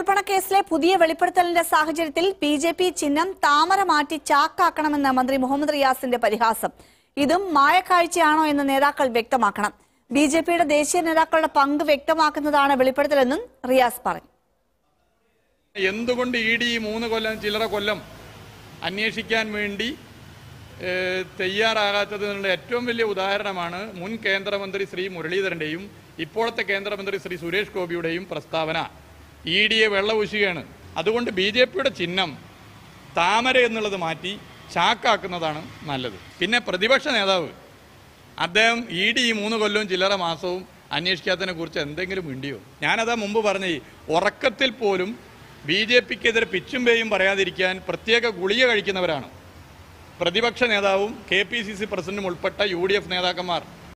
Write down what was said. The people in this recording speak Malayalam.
കുഴൽപ്പണക്കേസിലെ പുതിയ വെളിപ്പെടുത്തലിന്റെ സാഹചര്യത്തിൽ ബി ജെ പി ചിഹ്നം താമര മാറ്റി ചാക്കാക്കണമെന്ന് മന്ത്രി മുഹമ്മദ് റിയാസിന്റെ പരിഹാസം ഇതും മായക്കാഴ്ചയാണോ എന്ന് നേതാക്കൾ വ്യക്തമാക്കണം ബി ജെ പിയുടെ ദേശീയ നേതാക്കളുടെ പങ്ക് വ്യക്തമാക്കുന്നതാണ് വെളിപ്പെടുത്തലെന്നും റിയാസ് പറഞ്ഞു എന്തുകൊണ്ട് ഇ ഡി മൂന്ന് കൊല്ലം ചില്ലറ കൊല്ലം അന്വേഷിക്കാൻ വേണ്ടി ഏഹ്, തയ്യാറാകാത്തതിനുള്ള ഏറ്റവും വലിയ ഉദാഹരണമാണ് മുൻ കേന്ദ്രമന്ത്രി ശ്രീ മുരളീധരൻ്റെയും ഇപ്പോഴത്തെ കേന്ദ്രമന്ത്രി ശ്രീ സുരേഷ് ഗോപിയുടെയും പ്രസ്താവന ഇ ഡിയെ വെള്ളപൂശുകയാണ് അതുകൊണ്ട് ബി ജെ പിയുടെ ചിഹ്നം താമര എന്നുള്ളത് മാറ്റി ചാക്കാക്കുന്നതാണ് നല്ലത് പിന്നെ പ്രതിപക്ഷ നേതാവ് അദ്ദേഹം ഇ ഡി ഈ മൂന്ന് കൊല്ലവും ചില്ലറ മാസവും അന്വേഷിക്കാത്തതിനെ കുറിച്ച് എന്തെങ്കിലും മിണ്ടിയോ ഞാനതാ മുമ്പ് പറഞ്ഞ ഈ ഉറക്കത്തിൽ പോലും ബി ജെ പിക്കെതിരെ പിച്ചും പേയും പറയാതിരിക്കാൻ പ്രത്യേക ഗുളിക കഴിക്കുന്നവരാണ് പ്രതിപക്ഷ നേതാവും കെ പി സി സി പ്രസിഡന്റും ഉൾപ്പെട്ട യു ഡി എഫ് നേതാക്കന്മാർ